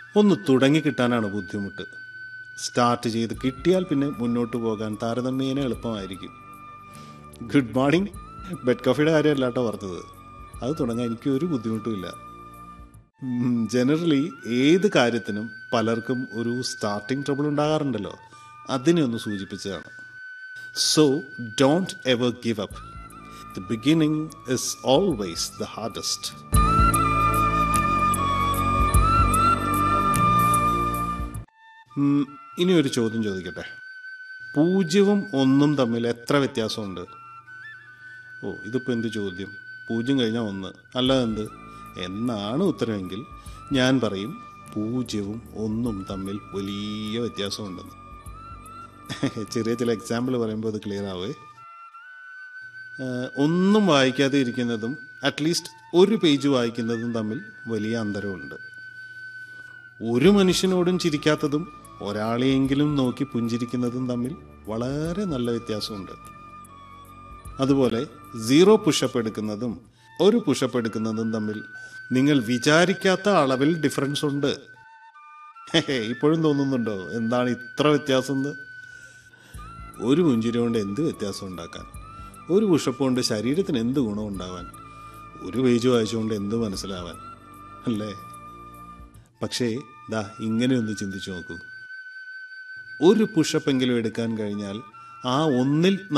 ഒന്ന് തുടങ്ങി കിട്ടാനാണ് ബുദ്ധിമുട്ട് സ്റ്റാർട്ട് ചെയ്ത് കിട്ടിയാൽ പിന്നെ മുന്നോട്ട് പോകാൻ താരതമ്യേന എളുപ്പമായിരിക്കും ഗുഡ് മോർണിംഗ് ബെഡ് കോഫിയുടെ കാര്യമല്ല കേട്ടോ പറഞ്ഞത് അത് തുടങ്ങാൻ എനിക്ക് ഒരു ബുദ്ധിമുട്ടുമില്ല ജനറലി ഏത് കാര്യത്തിനും പലർക്കും ഒരു സ്റ്റാർട്ടിംഗ് ട്രബിൾ ഉണ്ടാകാറുണ്ടല്ലോ അതിനെ ഒന്ന് സൂചിപ്പിച്ചതാണ് so don't ever give up the beginning is always the hardest ഇനി ഒരു ചോദ്യം ചോദിക്കട്ടെ പൂജ്യവും ഒന്നും തമ്മിൽ എത്ര വ്യത്യാസമുണ്ട് ഓ ഇതിപ്പോൾ എന്ത് ചോദ്യം പൂജ്യം കഴിഞ്ഞാൽ ഒന്ന് അല്ലാതെ എന്ത് എന്നാണ് ഉത്തരമെങ്കിൽ ഞാൻ പറയും പൂജ്യവും ഒന്നും തമ്മിൽ വലിയ വ്യത്യാസമുണ്ടെന്ന് ചെറിയ ചില എക്സാമ്പിൾ പറയുമ്പോൾ അത് ക്ലിയർ ആവേ ഏഹ്, ഒന്നും വായിക്കാതെ ഇരിക്കുന്നതും അറ്റ്ലീസ്റ്റ് ഒരു പേജ് വായിക്കുന്നതും തമ്മിൽ വലിയ അന്തരമുണ്ട് ഒരു മനുഷ്യനോടും ചിരിക്കാത്തതും ഒരാളെയെങ്കിലും നോക്കി പുഞ്ചിരിക്കുന്നതും തമ്മിൽ വളരെ നല്ല വ്യത്യാസമുണ്ട് അതുപോലെ സീറോ പുഷപ്പ് എടുക്കുന്നതും ഒരു പുഷപ്പ് എടുക്കുന്നതും തമ്മിൽ നിങ്ങൾ വിചാരിക്കാത്ത അളവിൽ ഡിഫറൻസ് ഉണ്ട് ഹെഹെ, ഇപ്പോഴും തോന്നുന്നുണ്ടോ എന്താണ് ഇത്ര വ്യത്യാസം എന്ന് ഒരു പുഞ്ചിരി കൊണ്ട് എന്ത് വ്യത്യാസം ഉണ്ടാക്കാൻ ഒരു പുഷപ്പ് കൊണ്ട് ശരീരത്തിന് എന്ത് ഗുണം ഉണ്ടാവാൻ ഒരു പേജ് വായിച്ചുകൊണ്ട് എന്ത് മനസ്സിലാവാൻ അല്ലേ പക്ഷേ ദാ ഇങ്ങനെ ഒന്ന് ചിന്തിച്ചു നോക്കൂ ഒരു പുഷപ്പെങ്കിലും എടുക്കാൻ കഴിഞ്ഞാൽ ആ ഒന്നിൽ